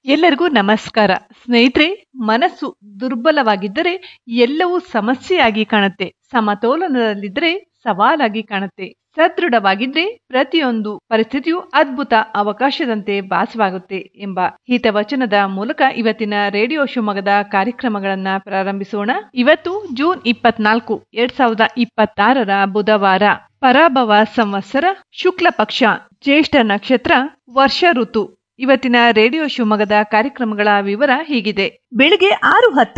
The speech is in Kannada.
ಎಲ್ಲರಿಗೂ ನಮಸ್ಕಾರ ಸ್ನೇಹಿತರೆ ಮನಸ್ಸು ದುರ್ಬಲವಾಗಿದ್ದರೆ ಎಲ್ಲವೂ ಸಮಸ್ಯೆಯಾಗಿ ಕಾಣುತ್ತೆ ಸಮತೋಲನದಲ್ಲಿದ್ದರೆ ಸವಾಲಾಗಿ ಕಾಣುತ್ತೆ ಸದೃಢವಾಗಿದ್ರೆ ಪ್ರತಿಯೊಂದು ಪರಿಸ್ಥಿತಿಯು ಅದ್ಭುತ ಅವಕಾಶದಂತೆ ಭಾಸವಾಗುತ್ತೆ ಎಂಬ ಹಿತವಚನದ ಮೂಲಕ ಇವತ್ತಿನ ರೇಡಿಯೋ ಶಿವಮೊಗ್ಗದ ಕಾರ್ಯಕ್ರಮಗಳನ್ನ ಪ್ರಾರಂಭಿಸೋಣ ಇವತ್ತು ಜೂನ್ ಇಪ್ಪತ್ನಾಲ್ಕು ಎರಡ್ ಸಾವಿರದ ಇಪ್ಪತ್ತಾರರ ಬುಧವಾರ ಪರಾಭವ ಸಂವತ್ಸರ ಶುಕ್ಲ ಪಕ್ಷ ಜ್ಯೇಷ್ಠ ನಕ್ಷತ್ರ ವರ್ಷ ಋತು ಇವತ್ತಿನ ರೇಡಿಯೋ ಶಿವಮೊಗ್ಗದ ಕಾರ್ಯಕ್ರಮಗಳ ವಿವರ ಹೀಗಿದೆ ಬೆಳಿಗ್ಗೆ ಆರು ಹತ್ತ